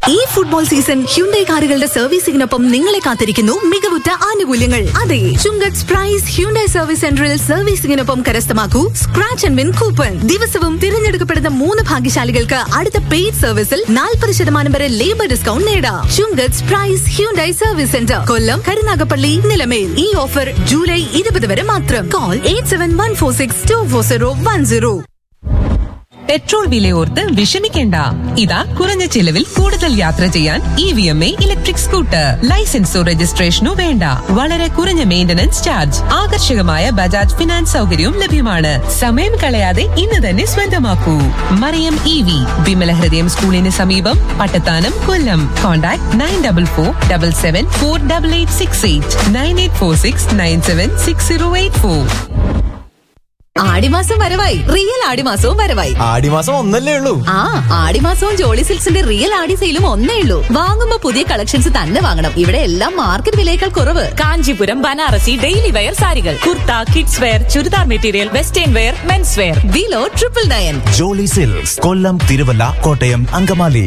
ഈ football season Hyundai കാറുകളുടെ സർവീസിംഗിനൊപ്പം നിങ്ങളെ കാത്തിരിക്കുന്നു മികവുറ്റ ആനുകൂല്യങ്ങൾ അതെ ചുങ്കത്ത് പ്രൈസ് ഹ്യുണ്ടൈ സർവീസ് സെന്ററിൽ സർവീസിംഗിനൊപ്പം കരസ്ഥമാക്കൂ സ്ക്രാച്ച് ആൻഡ് വിൻ കൂപ്പൺ ദിവസവും തിരഞ്ഞെടുക്കപ്പെടുന്ന മൂന്ന് ഭാഗ്യശാലികൾക്ക് അടുത്ത പെയ്ഡ് സർവീസിൽ നാൽപ്പത് ശതമാനം വരെ ലേബർ ഡിസ്കൗണ്ട് നേടാം Chungath prize Hyundai service centre Kollam Karunagappally Nilamel ഈ ഓഫർ ജൂലൈ ഇരുപത് വരെ മാത്രം call eight seven one four six two four zero one zero petrol വിലയോർത്ത് വിഷമിക്കേണ്ട ഇതാ കുറഞ്ഞ ചിലവിൽ കൂടുതൽ യാത്ര ചെയ്യാൻ E V M A electric scooter ലൈസൻസോ രജിസ്ട്രേഷനോ വേണ്ട വളരെ കുറഞ്ഞ മെയിന്റനൻസ് ചാർജ് ആകർഷകമായ ബജാജ് ഫിനാൻസ് സൗകര്യവും ലഭ്യമാണ് സമയം കളയാതെ ഇന്ന് തന്നെ സ്വന്തമാക്കൂ മറിയം ഇ വി വിമല ഹൃദയം സ്കൂളിന് സമീപം Pattathanam Kollam contact nine double four double seven four double eight six eight nine eight four six nine seven six zero eight four ആടിമാസം വരവായി റിയൽ ആടിമാസവും വരവായി ആടിമാസം ഒന്നല്ലേ ഉള്ളൂ ആ ആടിമാസവും ജോളി സിൽക്സിന്റെ റിയൽ ആടി സെയിലും ഒന്നേ ഉള്ളൂ വാങ്ങുമ്പോ പുതിയ കളക്ഷൻസ് തന്നെ വാങ്ങണം ഇവിടെ എല്ലാം മാർക്കറ്റ് വിലയേക്കാൾ കുറവ് കാഞ്ചീപുരം ബനാറസി ഡെയിലി വെയർ സാരികൾ kurta kids wear churidar material western wear men's wear below triple nine Jolly silks Kollam Thiruvalla Kottayam Angamaly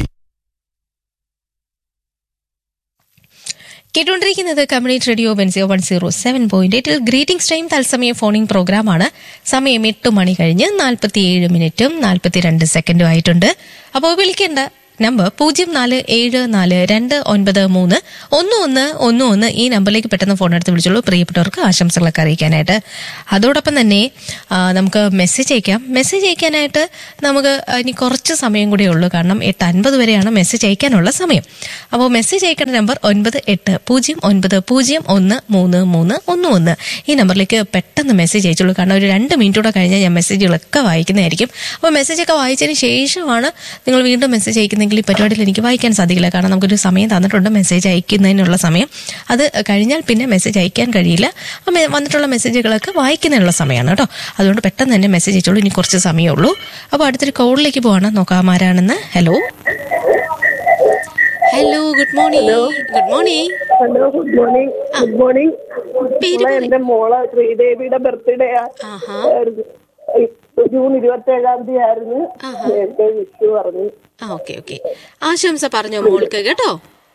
കേട്ടുകൊണ്ടിരിക്കുന്നത് കമ്മ്യൂണിറ്റി റേഡിയോ ബെൻസിയോ വൺ സീറോ സെവൻ പോയിന്റ് എയ്റ്റിൽ ഗ്രീറ്റിംഗ്സ് ടൈം തത്സമയ ഫോണിംഗ് പ്രോഗ്രാമാണ് സമയം എട്ട് മണി കഴിഞ്ഞ് നാൽപ്പത്തിയേഴ് മിനിറ്റും നാൽപ്പത്തിരണ്ട് സെക്കൻഡും ആയിട്ടുണ്ട് അപ്പോൾ വിളിക്കേണ്ട നമ്പർ പൂജ്യം നാല് ഏഴ് നാല് രണ്ട് ഒൻപത് മൂന്ന് ഒന്ന് ഒന്ന് ഒന്ന് ഒന്ന് ഈ നമ്പറിലേക്ക് പെട്ടെന്ന് ഫോൺ എടുത്ത് വിളിച്ചോളൂ പ്രിയപ്പെട്ടവർക്ക് ആശംസകളൊക്കെ അറിയിക്കാനായിട്ട് അതോടൊപ്പം തന്നെ ആ, നമുക്ക് മെസ്സേജ് അയക്കാം മെസ്സേജ് അയക്കാനായിട്ട് നമുക്ക് ഇനി കുറച്ച് സമയം കൂടെ ഉള്ളൂ കാരണം എട്ട് അൻപത് വരെയാണ് മെസ്സേജ് അയക്കാനുള്ള സമയം അപ്പോൾ മെസ്സേജ് അയക്കേണ്ട നമ്പർ ഒൻപത് എട്ട് പൂജ്യം ഒൻപത് പൂജ്യം ഒന്ന് മൂന്ന് മൂന്ന് ഒന്ന് ഒന്ന് ഈ നമ്പറിലേക്ക് പെട്ടെന്ന് മെസ്സേജ് അയച്ചോളൂ കാരണം ഒരു രണ്ട് മിനിറ്റ് കൂടെ കഴിഞ്ഞാൽ ഞാൻ മെസ്സേജുകളൊക്കെ വായിക്കുന്നതായിരിക്കും അപ്പോൾ മെസ്സേജൊക്കെ വായിച്ചതിന് ശേഷമാണ് നിങ്ങൾ വീണ്ടും മെസ്സേജ് അയക്കുന്നെങ്കിൽ ഈ പരിപാടിയിൽ എനിക്ക് വായിക്കാൻ സാധിക്കില്ല കാരണം നമുക്കൊരു സമയം തന്നിട്ടുണ്ട് മെസ്സേജ് അയക്കുന്നതിനുള്ള സമയം അത് കഴിഞ്ഞാൽ പിന്നെ മെസ്സേജ് അയക്കാൻ കഴിയില്ല ആ മെ- വന്നിട്ടുള്ള മെസ്സേജുകളൊക്കെ വായിക്കുന്നതിനുള്ള സമയമാണ് കേട്ടോ അതുകൊണ്ട് പെട്ടെന്ന് തന്നെ മെസ്സേജ് അയച്ചോളൂ ഇനി കുറച്ച് സമയമുള്ളൂ അപ്പോൾ അടുത്തൊരു കോളിലേക്ക് പോവാണ് നോക്കാം ആരാണെന്ന് hello hello good morning good morning hello good morning good morning പേര് മോളെ, പറയ്. എന്റെ മോളെ ശ്രീദേവിയുടെ ബർത്ത്ഡേ ആഹാ. ജൂൺ ഇരുപത്തി ഏഴാം തീയതി ആയിരുന്നു നേരത്തെ വിഷു പറഞ്ഞു ആ ഓക്കെ ഓക്കെ ആശംസ പറഞ്ഞോ മോൾക്ക് കേട്ടോ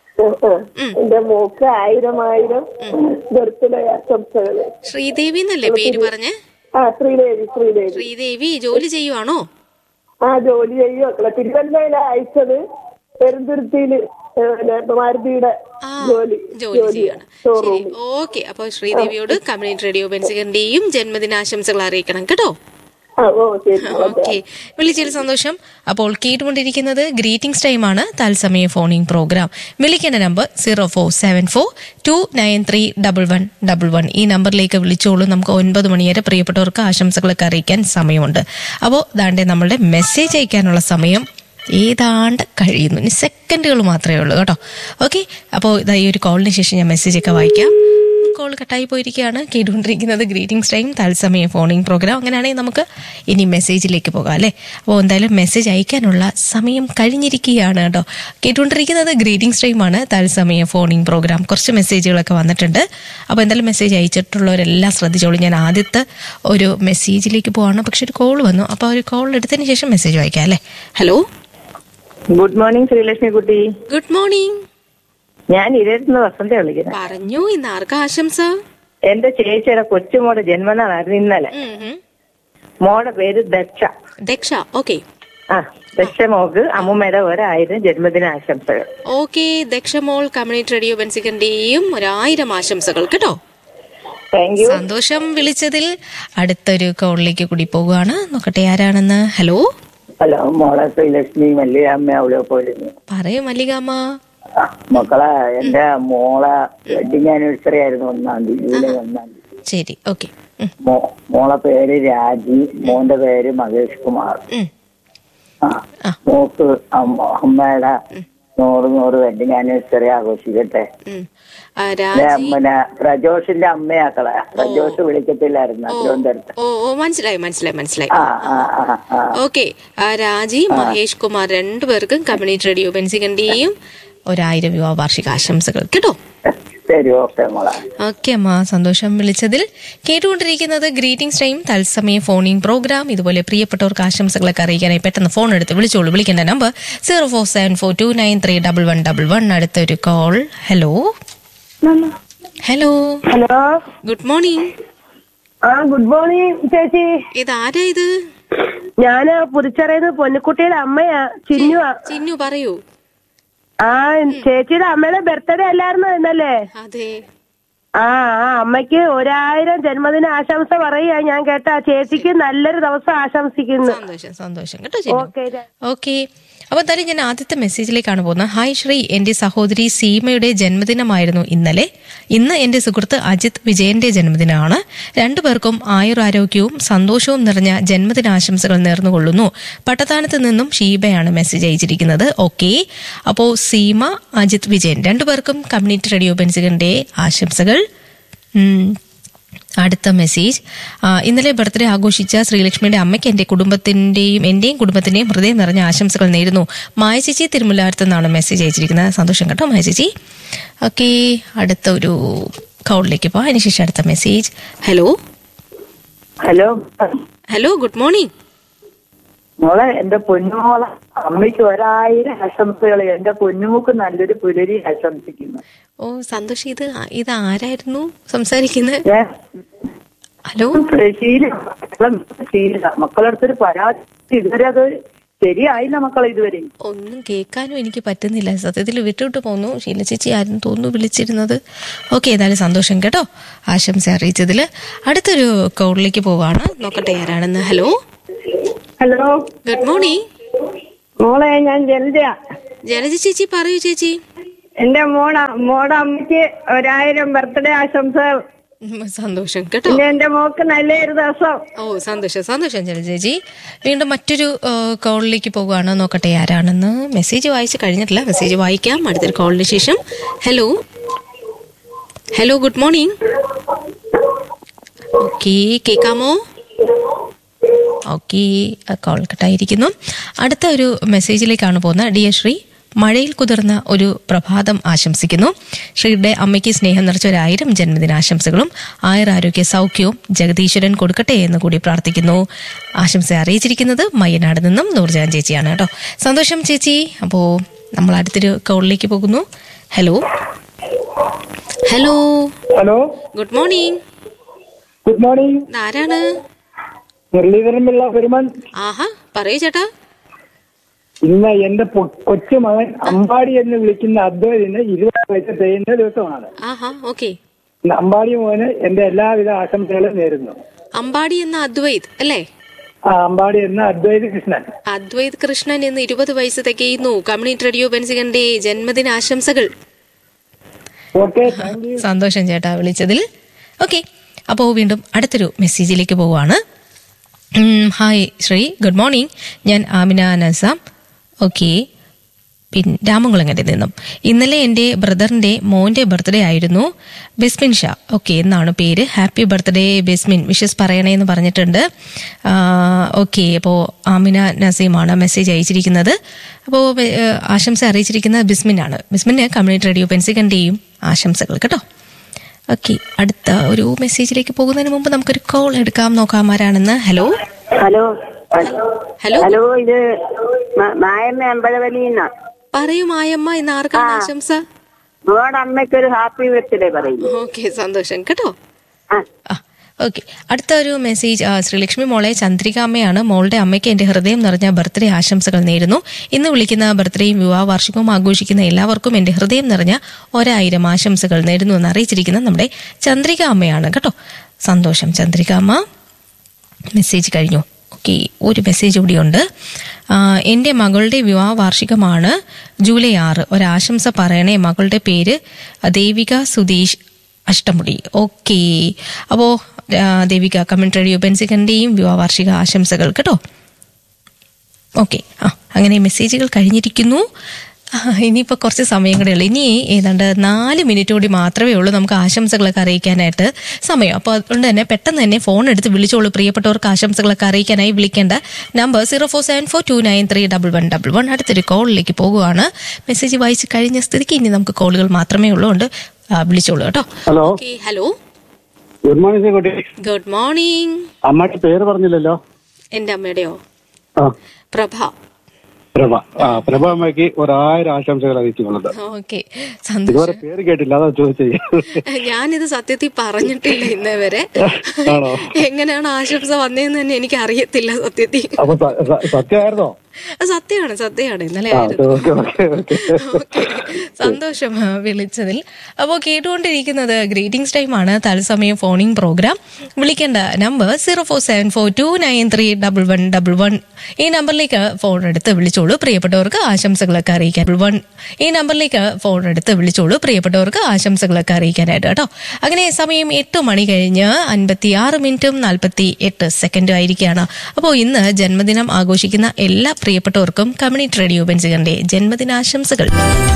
എന്റെ മോക്ക് ആയിരം ആയിരം ബർത്ത്ഡേ ആശംസകള് ശ്രീദേവി എന്നല്ലേ പേര് പറഞ്ഞേ ആ ശ്രീദേവി ശ്രീദേവി ശ്രീദേവി ജോലി ചെയ്യുവാണോ ആ ജോലി ചെയ്യുമക്കളെ തിരുവല്ലയില അയച്ചത് പെരുന്തുരുത്തിയില് ഏ, മാരുതിയുടെ ആ ജോലി ജോലി ചെയ്യാണ് ശരി ഷോറൂമിൽ ഓക്കെ അപ്പൊ ശ്രീദേവിയോട് കമ്മ്യൂണിറ്റി റേഡിയോ ബെൻസികന്റെയും ജന്മദിനാശംസകൾ അറിയിക്കണം കേട്ടോ ആ ഓ ശരി ഓക്കെ വിളിച്ചതിൽ സന്തോഷം അപ്പോൾ കേട്ടുകൊണ്ടിരിക്കുന്നത് ഗ്രീറ്റിംഗ്സ് ടൈമാണ് തത്സമയ ഫോണിംഗ് പ്രോഗ്രാം വിളിക്കേണ്ട number zero four seven four two nine three double one double one ഈ നമ്പറിലേക്ക് വിളിച്ചോളൂ നമുക്ക് ഒൻപത് മണിവരെ പ്രിയപ്പെട്ടവർക്ക് ആശംസകളൊക്കെ അറിയിക്കാൻ സമയമുണ്ട് അപ്പോൾ ദാണ്ടെ നമ്മളുടെ മെസ്സേജ് അയക്കാനുള്ള സമയം ഏതാണ്ട് കഴിയുന്നു ഇനി സെക്കൻഡുകൾ മാത്രമേ ഉള്ളൂ കേട്ടോ ഓക്കെ അപ്പോൾ ഇതാ ഈ ഒരു കോളിന് ശേഷം ഞാൻ മെസ്സേജൊക്കെ വായിക്കാം കോൾ കട്ടായി പോയിരിക്കുകയാണ് കേട്ടുകൊണ്ടിരിക്കുന്നത് ഗ്രീറ്റിംഗ്സ് ടൈം തത്സമയ ഫോണിംഗ് പ്രോഗ്രാം അങ്ങനെയാണെങ്കിൽ നമുക്ക് ഇനി മെസ്സേജിലേക്ക് പോകാം അല്ലേ അപ്പോൾ എന്തായാലും മെസ്സേജ് അയക്കാനുള്ള സമയം കഴിഞ്ഞിരിക്കുകയാണ് കേട്ടോ കേട്ടുകൊണ്ടിരിക്കുന്നത് ഗ്രീറ്റിംഗ്സ് ടൈമാണ് തത്സമയ ഫോണിംഗ് പ്രോഗ്രാം കുറച്ച് മെസ്സേജുകളൊക്കെ വന്നിട്ടുണ്ട് അപ്പോൾ എന്തായാലും മെസ്സേജ് അയച്ചിട്ടുള്ളവരെല്ലാം ശ്രദ്ധിച്ചോളൂ ഞാൻ ആദ്യത്തെ ഒരു മെസ്സേജിലേക്ക് പോവാണ് പക്ഷെ ഒരു കോൾ വന്നു അപ്പോൾ ഒരു കോൾ എടുത്തതിന് ശേഷം മെസ്സേജ് വായിക്കാം അല്ലേ ഹലോ ഗുഡ് മോർണിംഗ് ശ്രീലക്ഷ്മി കുട്ടി ഗുഡ് മോർണിംഗ് ഞാൻ ഇരുപത്തിന്ന് വസന്ത വിളിക്കുന്നത് പറഞ്ഞു ഇന്ന് ആർക്കാ ആശംസ എന്റെ ചേച്ചിയുടെ കൊച്ചുമോടെ ജന്മനാളായിരുന്നു ഇന്നലെ ഉം ഉം. മോടെ പേര് ദക്ഷ ദക്ഷ ഓക്കെ ആ ദക്ഷ മോക്ക് അമ്മൂമ്മയുടെ ഒരായിരം ജന്മദിന ആശംസകൾ ഓക്കെ ദക്ഷമോൾ കമ്മ്യൂണിറ്റി റേഡിയോ ബെൻസിക്കന്റെയും ഒരായിരം ആശംസകൾ കേട്ടോ താങ്ക് യു സന്തോഷം വിളിച്ചതിൽ അടുത്തൊരു കോളിലേക്ക് കൂടി പോവുകയാണ് നോക്കട്ടെ ആരാണെന്ന് ഹലോ ഹലോ മോളെ ശ്രീലക്ഷ്മി മല്ലികാമ്മ അവിടെ പോയിരുന്നു പറയൂ മല്ലികാമ്മ ആ, മക്കളെ എന്റെ മോളെ വെഡിങ് ആനിവേഴ്സറി ആയിരുന്നു ഒന്നാം തീയതി ജൂലൈ ഒന്നാം തീയതി ശരി ഓക്കെ മോ- മോളെ പേര് രാജി മോന്റെ പേര് മഹേഷ് കുമാർ ആ ആ. മോക്ക് അമ്മ- അമ്മയുടെ നൂറ് നൂറ് വെഡിങ് ആനിവേഴ്സറി ആഘോഷിക്കട്ടെ ഞാൻ പിന്നെ പ്രജോഷിന്റെ അമ്മയാക്കളെ പ്രജോഷ് വിളിക്കത്തില്ലായിരുന്നു തിരുവനന്തപുരത്ത് ഓ ഓ മനസ്സിലായി മനസ്സിലായി മനസ്സിലായി ആ ആ ആ ആ ഓക്കെ രാജി മഹേഷ് കുമാർ രണ്ടുപേർക്കും കമ്മ്യൂണിറ്റി റേഡിയോ ബെൻസിക്കന്റെയും ഒരായിരം രൂപ വാർഷിക ആശംസകൾ കേട്ടോ ശരി ഓക്കെ മോളെ ഓക്കെ അമ്മ സന്തോഷം വിളിച്ചതിൽ കേട്ടുകൊണ്ടിരിക്കുന്നത് ഗ്രീറ്റിംഗ്സ് ടൈം തത്സമയ ഫോണിംഗ് പ്രോഗ്രാം ഇതുപോലെ പ്രിയപ്പെട്ടവർക്ക് ആശംസകളൊക്കെ അറിയിക്കാനായി പെട്ടെന്ന് ഫോൺ എടുത്ത് വിളിച്ചോളൂ വിളിക്കേണ്ട number zero four seven four two nine three double one double one അടുത്തൊരു call hello hello hello good morning ah good morning ചേച്ചി ഇത് ആരാ ഇത് ഞാന് പുതുച്ചറയുന്ന പൊന്നുക്കുട്ടിയുടെ അമ്മയാ ചിന്നുവാ ചിന്നു പറയൂ ആ ചേച്ചിയുടെ അമ്മയുടെ ബർത്ത്ഡേ അല്ലായിരുന്നു ഇന്നല്ലേ അതെ ആ ആ അമ്മയ്ക്ക് ഒരായിരം ജന്മദിന ആശംസ പറയുക ഞാൻ കേട്ടാ ചേച്ചിക്ക് നല്ലൊരു ദിവസം ആശംസിക്കുന്നു സന്തോഷം സന്തോഷം കേട്ടോ ചിന്നു ഓക്കെ ഓക്കെ അപ്പൊ എന്തായാലും ഞാൻ ആദ്യത്തെ മെസ്സേജിലേക്കാണ് പോകുന്നത് ഹായ് ശ്രീ എന്റെ സഹോദരി സീമയുടെ ജന്മദിനമായിരുന്നു ഇന്നലെ ഇന്ന് എന്റെ സുഹൃത്ത് അജിത് വിജയന്റെ ജന്മദിനമാണ് രണ്ടുപേർക്കും ആയുരാരോഗ്യവും സന്തോഷവും നിറഞ്ഞ ജന്മദിനാശംസകൾ നേർന്നുകൊള്ളുന്നു പട്ടത്താനത്ത് നിന്നും ഷീബയാണ് മെസ്സേജ് അയച്ചിരിക്കുന്നത് ഓക്കെ അപ്പോ സീമ അജിത് വിജയൻ രണ്ടുപേർക്കും കമ്മ്യൂണിറ്റി റേഡിയോ ബെൻസികന്റെ ആശംസകൾ ഉം. അടുത്ത മെസ്സേജ് ആ, ഇന്നലെ ബർത്ത്ഡേ ആഘോഷിച്ച ശ്രീലക്ഷ്മിയുടെ അമ്മയ്ക്ക് എന്റെ കുടുംബത്തിന്റെയും എന്റെയും കുടുംബത്തിന്റെയും ഹൃദയം നിറഞ്ഞ ആശംസകൾ നേരുന്നു മായ ചേച്ചി തിരുമുല്ലാരത്ത് നിന്നാണ് മെസ്സേജ് അയച്ചിരിക്കുന്നത് സന്തോഷം കേട്ടോ മായ ചേച്ചി ഓക്കെ അടുത്ത ഒരു കൗളിലേക്ക് പോവാം അതിനുശേഷം അടുത്ത message hello hello hello good morning മോളെ എന്റെ പൊന്നുമോളെ അമ്മയ്ക്ക് ഒരായിരം ആശംസകൾ എന്റെ പൊന്നുമുക്ക് നല്ലൊരു പുലരി ആശംസിക്കുന്നു ഓ സന്തോഷം ഇത് ആ- ഇത് ആരായിരുന്നു സംസാരിക്കുന്നത് ഞാൻ ഹലോ ശീല ശീല മക്കളടുത്തൊരു പരാതി ഇതുവരെ അത് ശരിയായില്ല മക്കളെ ഇതുവരെ ഒന്നും കേൾക്കാനും എനിക്ക് പറ്റുന്നില്ല സത്യത്തിൽ വിട്ടുവിട്ട് പോന്നു ശീല ചേച്ചി ആരും തോന്നുന്നു വിളിച്ചിരുന്നത് ഓക്കെ ഏതായാലും സന്തോഷം കേട്ടോ ആശംസ അറിയിച്ചതിൽ അടുത്തൊരു കോളിലേക്ക് പോവാണ് നോക്കട്ടെ ആരാണെന്ന് ഹലോ ഹലോ ഗുഡ് മോർണിംഗ് മോളെ ഞാൻ ജലജ ജലജ ചേച്ചി പറയൂ ചേച്ചി എന്റെ മോള മോടെ അമ്മയ്ക്ക് ഒരായിരം ബർത്ത്ഡേ ആശംസകൾ ഉം, സന്തോഷം കേട്ടോ പിന്നെ എന്റെ മോക്ക് നല്ലൊരു ദിവസം ഓ സന്തോഷം സന്തോഷം ജലജ ചേച്ചി വീണ്ടും മറ്റൊരു ആ, കോളിലേക്ക് പോകുകയാണ് നോക്കട്ടെ ആരാണെന്ന് മെസ്സേജ് വായിച്ച് കഴിഞ്ഞിട്ടില്ല മെസ്സേജ് വായിക്കാം അടുത്തൊരു കോളിന് ശേഷം hello hello good morning okay കേൾക്കാമോ ഓക്കെ കോൾ കട്ടായിരിക്കുന്നു അടുത്ത ഒരു മെസ്സേജിലേക്കാണ് പോകുന്നത് ഡിയർ ശ്രീ മഴയിൽ കുതിർന്ന ഒരു പ്രഭാതം ആശംസിക്കുന്നു ശ്രീയുടെ അമ്മയ്ക്ക് സ്നേഹം നിറച്ച ഒരായിരം ജന്മദിനാശംസകളും ആയുരാരോഗ്യ സൗഖ്യവും ജഗദീശ്വരൻ കൊടുക്കട്ടെ എന്ന് കൂടി പ്രാർത്ഥിക്കുന്നു ആശംസ അറിയിച്ചിരിക്കുന്നത് മയ്യനാട് നിന്നും നൂർജാൻ ചേച്ചിയാണ് കേട്ടോ സന്തോഷം ചേച്ചി അപ്പോൾ നമ്മൾ അടുത്തൊരു കോളിലേക്ക് പോകുന്നു hello hello hello good morning good morning ആരാണ് മുരളീധരൻ പിള്ള പെരുമൻ ആഹാ പറയൂ ചേട്ടാ ഇന്ന് എന്റെ പൊ- കൊച്ചുമകൻ അമ്പാടി എന്ന് വിളിക്കുന്ന അദ്വൈതിന് ഇരുപത് വയസ്സ് തികയുന്ന ദിവസമാണ് ആഹാ ഓക്കെ ഇന്ന് അമ്പാടി മോന് എന്റെ എല്ലാവിധ ആശംസകളും നേരുന്നു അമ്പാടി എന്ന അദ്വൈത് അല്ലേ ആ അമ്പാടി എന്ന അദ്വൈത് കൃഷ്ണൻ അദ്വൈത് കൃഷ്ണൻ എന്ന് ഇരുപത് വയസ്സ് തികയുന്നു കമ്മ്യൂണിറ്റി റേഡിയോ ബെൻസികന്റെ ജന്മദിന ആശംസകൾ ഓക്കെ താങ്ക് യു സന്തോഷം ചേട്ടാ വിളിച്ചതിൽ ഓക്കെ അപ്പോൾ വീണ്ടും അടുത്തൊരു മെസ്സേജിലേക്ക് പോവാണ് ഉം, ഹായ് ശ്രീ ഗുഡ് മോർണിംഗ് ഞാൻ ആമിന നസാം ഓക്കെ പിന്നെ രാമംകുളങ്ങര നിന്നും ഇന്നലെ എൻ്റെ ബ്രദറിൻ്റെ മോൻ്റെ ബർത്ത്ഡേ ആയിരുന്നു ബിസ്മിൻ ഷാ ഓക്കെ എന്നാണ് പേര് ഹാപ്പി ബർത്ത്ഡേ ബിസ്മിൻ വിഷസ് പറയണേ എന്ന് പറഞ്ഞിട്ടുണ്ട് ഓക്കെ അപ്പോൾ ആമിന നസീമാണ് മെസ്സേജ് അയച്ചിരിക്കുന്നത് അപ്പോൾ ആശംസ അറിയിച്ചിരിക്കുന്നത് ബിസ്മിനാണ് ബിസ്മിന് കമ്മ്യൂണിറ്റി റേഡിയോ പെൻസികൻ്റെയും ആശംസകൾ കേട്ടോ ഓക്കെ അടുത്ത ഒരു മെസ്സേജിലേക്ക് പോകുന്നതിന് മുമ്പ് നമുക്കൊരു കോൾ എടുക്കാം നോക്കാം ആരാണെന്ന് ഹലോ ഹലോ ഹലോ ഹലോ ഇത് നായമ്മ അമ്പഴവലിന്ന പറയൂ മായമ്മ ഇന്ന് ആർക്കാണ് ആശംസ മോടെ അമ്മയ്ക്ക് ഒരു ഹാപ്പി ബർത്ത്ഡേ പറയുന്നു ഓക്കെ സന്തോഷം കേട്ടോ ആ. ആ ഓക്കെ അടുത്ത ഒരു മെസ്സേജ് ആ, ശ്രീലക്ഷ്മി മോളെ ചന്ദ്രികാമ്മയാണ് മോളുടെ അമ്മയ്ക്ക് എന്റെ ഹൃദയം നിറഞ്ഞ ബർത്ത്ഡേ ആശംസകൾ നേരുന്നു ഇന്ന് വിളിക്കുന്ന ബർത്ത്ഡേയും വിവാഹ വാർഷികവും ആഘോഷിക്കുന്ന എല്ലാവർക്കും എന്റെ ഹൃദയം നിറഞ്ഞ ഒരായിരം ആശംസകൾ നേരുന്നു എന്ന് അറിയിച്ചിരിക്കുന്നത് നമ്മുടെ ചന്ദ്രിക അമ്മയാണ് കേട്ടോ സന്തോഷം ചന്ദ്രിക അമ്മ മെസ്സേജ് കഴിഞ്ഞു ഓക്കെ ഒരു മെസ്സേജ് കൂടിയുണ്ട് ആ, എൻ്റെ മകളുടെ വിവാഹ വാർഷികമാണ് ജൂലൈ ആറ് ഒരാശംസ പറയണേ മകളുടെ പേര് ദേവിക സുധീഷ് അഷ്ടമുടി ഓക്കെ അപ്പോൾ ദേവിക കമ്മ്യൂണിറ്റി റേഡിയോ ബെൻസികന്റെയും വിവാഹ വാർഷിക ആശംസകൾ കേട്ടോ ഓക്കെ ആ അങ്ങനെ മെസ്സേജുകൾ കഴിഞ്ഞിരിക്കുന്നു ആ, ഇനിയിപ്പോൾ കുറച്ച് സമയം കൂടെ ഉള്ളു ഇനി ഏതാണ്ട് നാല് മിനിറ്റ് കൂടി മാത്രമേ ഉള്ളൂ നമുക്ക് ആശംസകളൊക്കെ അറിയിക്കാനായിട്ട് സമയം അപ്പോൾ അതുകൊണ്ട് തന്നെ പെട്ടെന്ന് തന്നെ ഫോൺ എടുത്ത് വിളിച്ചോളൂ പ്രിയപ്പെട്ടവർക്ക് ആശംസകളൊക്കെ അറിയിക്കാനായി വിളിക്കേണ്ട number zero four seven four two nine three double one double one അടുത്തൊരു കോളിലേക്ക് പോകുവാണ് മെസ്സേജ് വായിച്ച് കഴിഞ്ഞ സ്ഥിതിക്ക് ഇനി നമുക്ക് കോളുകൾ മാത്രമേ ഉള്ളൂ കൊണ്ട് ആ, വിളിച്ചോളൂ കേട്ടോ hello okay hello good morning കുട്ടി ഗുഡ് മോർണിംഗ് അമ്മയുടെ പേര് പറഞ്ഞില്ലല്ലോ എന്റെ അമ്മയുടെയോ ആ പ്രഭ പ്രഭ ആ പ്രഭ അമ്മയ്ക്ക് ഒരായിരം ആശംസകൾ അറിയിച്ചുകൊള്ളത് ഓക്കെ ഇതുവരെ സന്തോഷം പേര് കേട്ടില്ല അതാ ചോദിച്ചത് ഞാനിത് സത്യത്തിൽ പറഞ്ഞിട്ടില്ല ഇന്നേ വരെ ആണോ? എങ്ങനെയാണ് ആശംസ വന്നതെന്ന് തന്നെ എനിക്ക് അറിയത്തില്ല സത്യത്തിൽ അപ്പൊ സ- സ- സത്യമായിരുന്നോ ആ, സത്യമാണ് സത്യമാണ് ഇന്നലെ ആ ആയിരുന്നു ഓക്കെ ഓക്കെ ഓക്കെ ഓക്കെ സന്തോഷം ആ, വിളിച്ചതിൽ അപ്പോൾ കേട്ടുകൊണ്ടിരിക്കുന്നത് ഗ്രീറ്റിംഗ്സ് ടൈം ആണ് തത്സമയം ഫോണിംഗ് പ്രോഗ്രാം വിളിക്കേണ്ട number zero four seven four two nine three double one double one ഈ നമ്പറിലേക്ക് ഫോൺ എടുത്ത് വിളിച്ചോളൂ പ്രിയപ്പെട്ടവർക്ക് ആശംസകളൊക്കെ അറിയിക്കാൻ ഡബിൾ വൺ ഈ നമ്പറിലേക്ക് ഫോൺ എടുത്ത് വിളിച്ചോളൂ പ്രിയപ്പെട്ടവർക്ക് ആശംസകളൊക്കെ അറിയിക്കാനായിട്ട് കേട്ടോ അങ്ങനെ സമയം എട്ട് മണി കഴിഞ്ഞ് അൻപത്തി ആറ് മിനിറ്റും നാൽപ്പത്തി എട്ട് സെക്കൻഡും ആയിരിക്കുകയാണ് അപ്പോൾ ഇന്ന് ജന്മദിനം ആഘോഷിക്കുന്ന എല്ലാ പ്രിയപ്പെട്ടവർക്കും കമ്മ്യൂണിറ്റി റേഡിയോ ബെൻസുകളുടെ ജന്മദിനാശംസകൾ